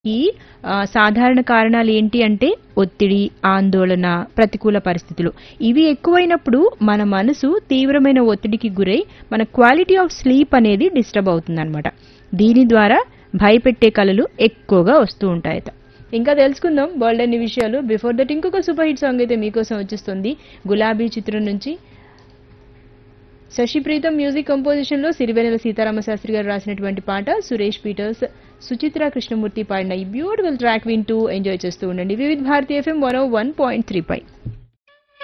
ఈ ఆ, సాధారణ కారణాలు ఏంటి అంటే ఒత్తిడి ఆందోళన ప్రతికూల పరిస్థితులు ఇవి ఎక్కువైనప్పుడు మన మనసు తీవ్రమైన ఒత్తిడికి గురై మన క్వాలిటీ ఆఫ్ స్లీప్ అనేది డిస్టర్బ్ అవుతుందన్నమాట దీని ద్వారా భయపెట్టే కళలు ఎక్కువగా వస్తూ ఉంటాయట ఇంకా తెలుసుకుందాం వరల్డ్ అన్ని విషయాలు బిఫోర్ దట్ ఇంకొక సూపర్ హిట్ సాంగ్ అయితే మీకోసం వచ్చేస్తుంది గులాబీ చిత్రం నుంచి శశి ప్రీతం మ్యూజిక్ కంపోజిషన్ లో సిరివెనెల సీతారామ శాస్త్రి గారు రాసినటువంటి పాట సురేష్ పీటర్స్ సుచిత్ర కృష్ణమూర్తి పాడిన ఈ బ్యూటిఫుల్ ట్రాక్ వింటూ ఎంజాయ్ చేస్తూ ఉండండి వివిధ భారతీయ FM one one point three పై